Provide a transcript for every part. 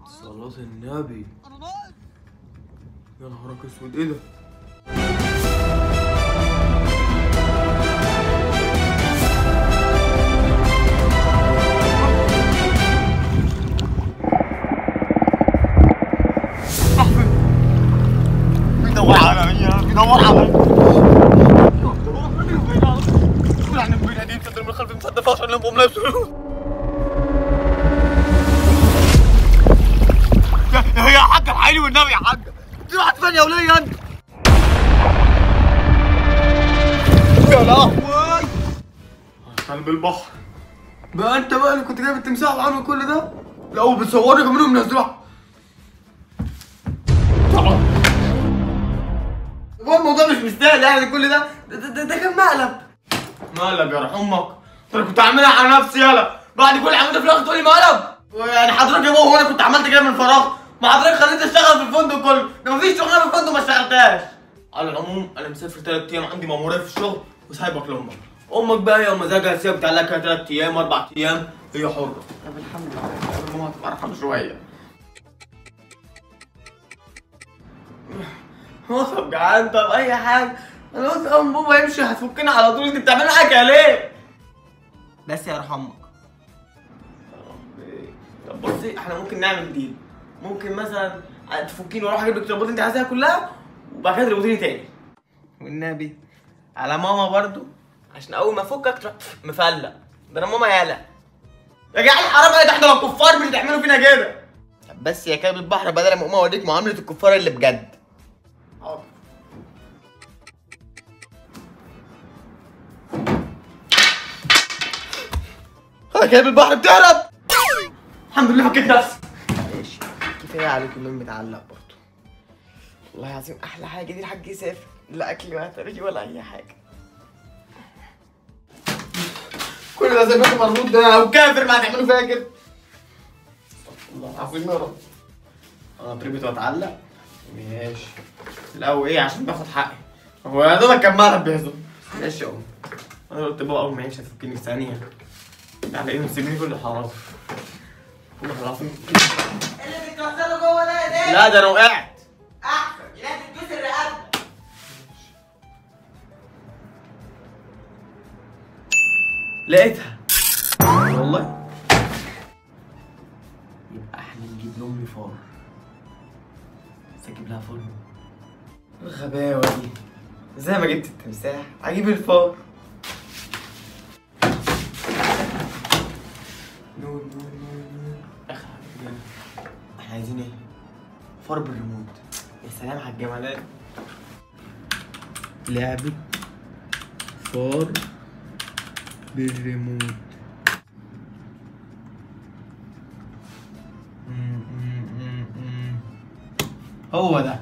صلاة النبي يا نهارك اسود ايه ده؟ بيدور عليا بيدور عليا يعني البنية دي بتضرب من خلف المسدس عشان نبقوا بنفسه يا يا حاج الحقيني والنبي يا حاج دي راحت فين يا ولية انت؟ يا لهوي قلب البحر بقى انت بقى اللي كنت جايب التمساح وعامل كل ده؟ لا وبتصورني كمان ومنزلها هو الموضوع مش مستاهل يعني كل ده ده, ده, ده كان مقلب مقلب يا روح امك انا كنت عاملها على نفسي يالا بعد كل عملت في الاخر تقولي مقلب يعني حضرتك يا بابا هو انا كنت عملت كده من فراغ ما حضرتك خليتني اشتغل في الفندق كله ده مفيش شغلانه في الفندق ما اشتغلتهاش على العموم انا مسافر ثلاث ايام عندي ماموريه في الشغل وسايبك لامك امك بقى هي ومزاجها سيبك تعلقها كده ثلاث ايام اربع ايام هي حره طب الحمد لله ماما هتبقى ارحم شويه هو طب جعان طب اي حاجه انا قلت اول ما بابا يمشي هتفكنا على طول انت بتعمل حاجه ليه؟ بس يا رحمك طب بصي احنا ممكن نعمل ديل ممكن مثلا تفكيني واروح اجيب لك الطلبات اللي انت عايزاها كلها وبعد كده تربطيني تاني والنبي على ماما برضو عشان اول ما افكك تروح مفلق ده انا ماما يالا يا جدعان حرام عليك احنا لو كفار مش هتعملوا فينا كده طب بس يا كلب البحر بدل ما اقوم اوريك معامله الكفار اللي بجد حاضر يا كلب البحر بتهرب الحمد لله فكيت نفسي ماشي كفايه عليك اللون متعلق برضه والله العظيم احلى حاجه دي الحاج يسافر لا اكل ولا ترجي ولا اي حاجه كل ده زي ما انت مربوط ده وكافر ما هتعملوا فيها كده الله العظيم يا رب انا اتربط واتعلق ماشي الاول ايه عشان باخد حقي هو يا دوبك كان مقلب بيهزم ماشي يا ام انا قلت بقى اول ما يمشي هتفكني في ثانيه يعني ايه مسيبني كل حرام والله العظيم اللي بتوصله جوه ده ايه؟ لا ده انا وقعت احسن لازم تكسر رقبتك لقيتها والله يبقى احنا نجيب لامي فار بس اجيب لها فار الغباوة دي زي ما جبت التمساح هجيب الفار نور نور نور نور اخر حاجة احنا عايزين ايه؟ فار بالريموت يا سلام على الجمالات لعبة فار بالريموت مم، مم، مم، مم. هو ده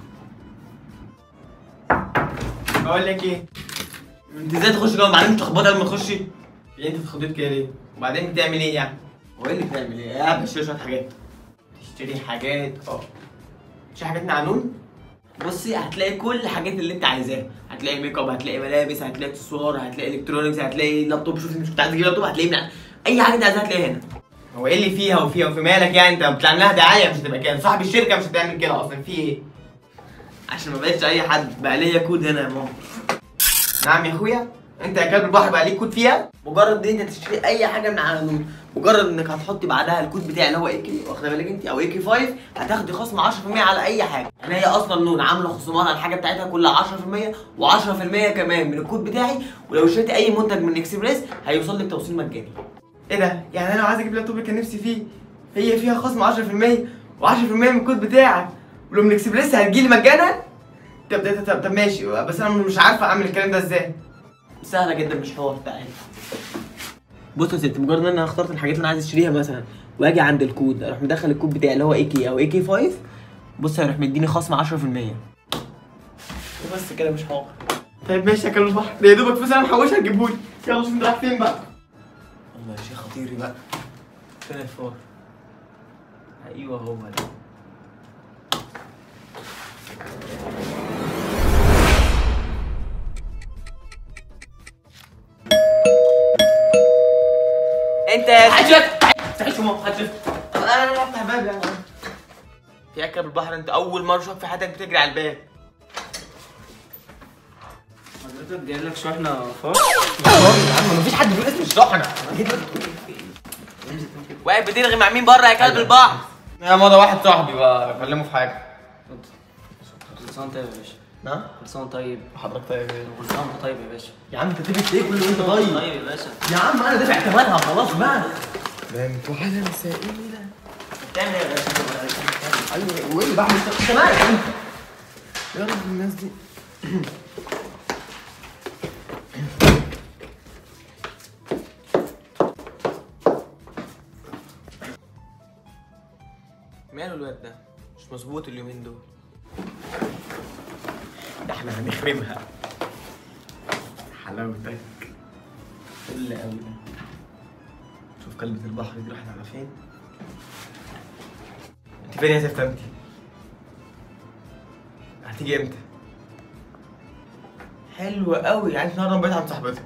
بقول لك ايه انت ازاي تخش جوه بعدين تخبطي قبل ما تخشي يعني انت اتخضيت كده ليه وبعدين بتعمل ايه يعني هو ايه اللي بتعمل ايه يا بشتري شويه حاجات تشتري حاجات اه تشتري حاجات نعنون بصي هتلاقي كل الحاجات اللي انت عايزاها هتلاقي ميك اب هتلاقي ملابس هتلاقي اكسسوار هتلاقي الكترونكس هتلاقي لابتوب شوف انت كنت عايز تجيب لابتوب هتلاقيه من اي حاجه انت عايزها هتلاقيها هنا هو ايه اللي فيها وفيها وفي مالك يعني انت بتعمل لها دعايه مش هتبقى كده صاحب الشركه مش هتعمل كده اصلا في ايه عشان ما بقتش اي حد بقى ليا كود هنا يا ماما نعم يا اخويا انت يا كلب البحر بقى ليك كود فيها مجرد ان انت تشتري اي حاجه من على نون مجرد انك هتحطي بعدها الكود بتاعي اللي هو اي كي واخده بالك انت او اي كي 5 هتاخدي خصم 10% على اي حاجه يعني هي اصلا نون عامله خصومات على الحاجه بتاعتها كلها 10% و10% كمان من الكود بتاعي ولو اشتريتي اي منتج من اكسبريس هيوصل لك توصيل مجاني ايه ده يعني انا لو عايز اجيب لابتوب اللي كان نفسي فيه هي فيها خصم 10% و10% من الكود بتاعك ولو من اكسبريس هتجيلي مجانا طب طب طب, طب ماشي بس انا مش عارفه اعمل الكلام ده ازاي سهله جدا مش حوار تعالى بص يا ست مجرد ان انا اخترت الحاجات اللي انا عايز اشتريها مثلا واجي عند الكود اروح مدخل الكود بتاعي اللي هو اي كي او اي كي 5 بص هيروح مديني خصم 10% وبس كده مش حوار طيب ماشي يا كلب البحر ده يا دوبك فلوس انا محوشها تجيبهولي يلا شوف انت رايح فين بقى والله يا شيخ خطيري بقى فين الفار ايوه هو ده انت يا حاجات تعيش ماما حاجات انا افتح باب يعني في اكل بالبحر انت اول مره اشوفك في حياتك بتجري على الباب حضرتك جاي لك شحنه فار يا عم مفيش حد بيقول اسم الشحنه واقف بترغي مع مين بره يا كلب البحر يا مضى واحد صاحبي بقى اكلمه في حاجه كل سنه وأنت طيب يا باشا نعم كل سنه وأنت طيب حضرتك طيب ايه كل سنه وأنت طيب يا باشا يا عم انت تبي ايه كل وانت طيب طيب يا باشا يا عم انا دافع ثمنها خلاص بقى ده انتوا حاجه مسائله بتعمل ايه يا باشا ايوه وايه اللي بعمل انت انت مالك انت يا رب الناس دي ماله الواد ده مش مظبوط اليومين دول ده احنا هنخربها حلاوتك فل قوي ده شوف كلبة البحر دي راحت على فين انت فين يا زفت انت هتيجي امتى حلوة قوي يعني انت النهارده بقيت عند صاحبتك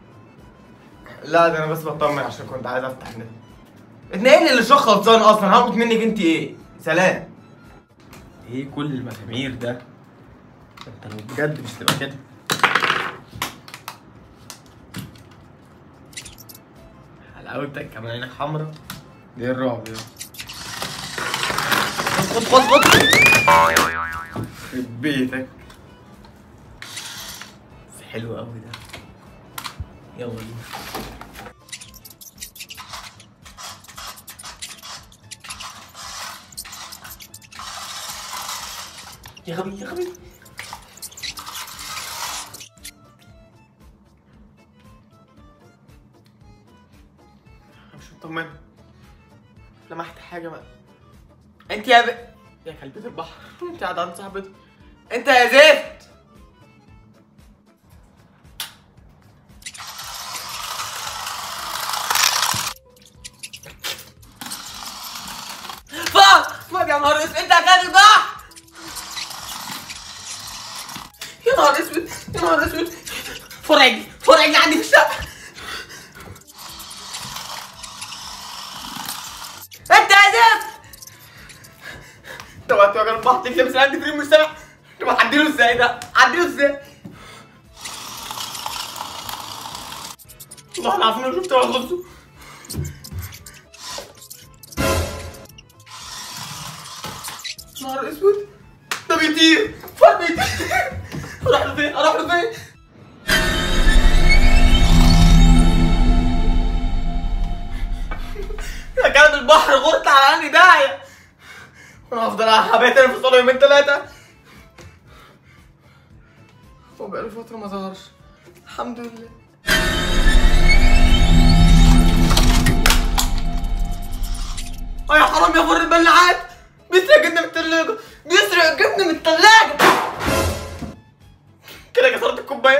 لا ده انا بس بطمن عشان كنت عايز افتح النت اتنقل لي الشيخ خلصان اصلا هاخد منك انت ايه سلام ايه كل المسامير ده انت لو بجد مش تبقى كده حلاوتك كمان عينك حمرا دي الرعب يا خد خد خد يخرب بيتك بس حلو قوي ده يلا بينا يا غبي يا غبي أنا مش مطمن لمحت حاجة بقى انت يا ب... يا كلبة البحر انت قاعدة عند صاحبتك انت يا زفت فاك فاك يا نهار اسود انت يا كلب البحر يا نهار اسود يا نهار اسود فرعي فرعي عندي في الشقة انت يا زفت طب انت يا كلب البحر تكلم عندي في المجتمع طب هعديله ازاي ده؟ هعديله ازاي؟ والله العظيم انا شفته هغزه نهار اسود ده بيطير فار بيطير اروح له فين؟ اروح له فين؟ يا كلب البحر غرت على اني داعية وانا هفضل هبات انا في الصالة يومين ثلاثة هو بقاله فترة ما ظهرش الحمد لله اه يا حرام يا فر البلاعات بيسرق جبنة من التلاجة بيسرق جبنة من التلاجة كده كسرت الكوباية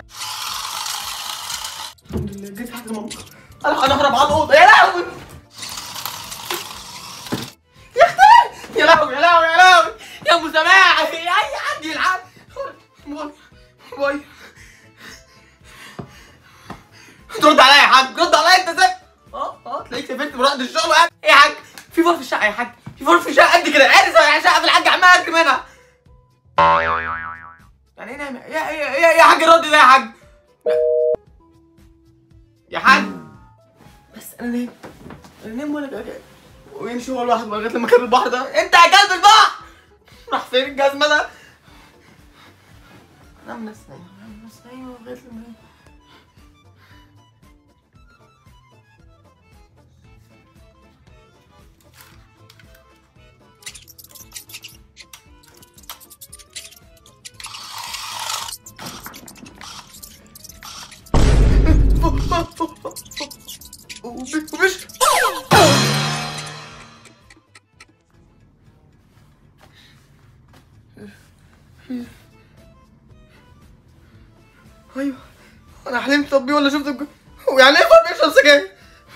الحمد لله جيت تحت المطبخ انا هنهرب على الأوضة يا لهوي يا اختي يا لهوي يا لهوي يا لهوي يا ابو سماح يا اي حد يلعب باي باي ترد عليا يا حاج رد عليا انت ازاي اه اه تلاقيك سافرت ورحت الشغل وقاعد ايه يا حاج في فار في الشقه يا حاج في فار في الشقه قد كده عارف يا شقه في الحاج عمال اجري منها يعني ايه نايم يا يا يا يا حاج الرد ده يا حاج يا حاج بس انا نايم انا نايم ولا كده ويمشي هو لوحده لغايه لما كان البحر ده انت يا كلب البحر راح فين الجزمه ده نام ناس نايمه نام ناس نايمه لغايه لما ومش ايوه انا حلمت طبي ولا شفت الج... هو يعني ايه فرق بيشرب سجاير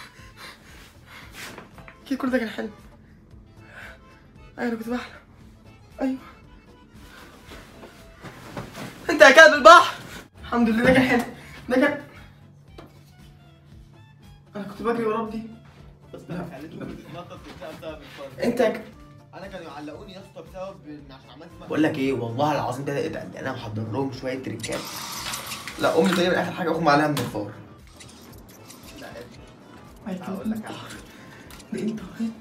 اكيد كل ده كان حلم ايوه انا كنت بحلم ايوه انت يا كلب البحر الحمد لله ده كان حلم ده كان انا كنت بجري ورا دي انت يا ك- انا كانوا يعلقوني يا اسطى بسبب ان عشان عملت بقول لك ايه والله العظيم ده اتقل انا محضر لهم شويه تريكات لا امي تقريبا اخر حاجه اغمى عليها من الفار لا هقول لك على حاجة. انت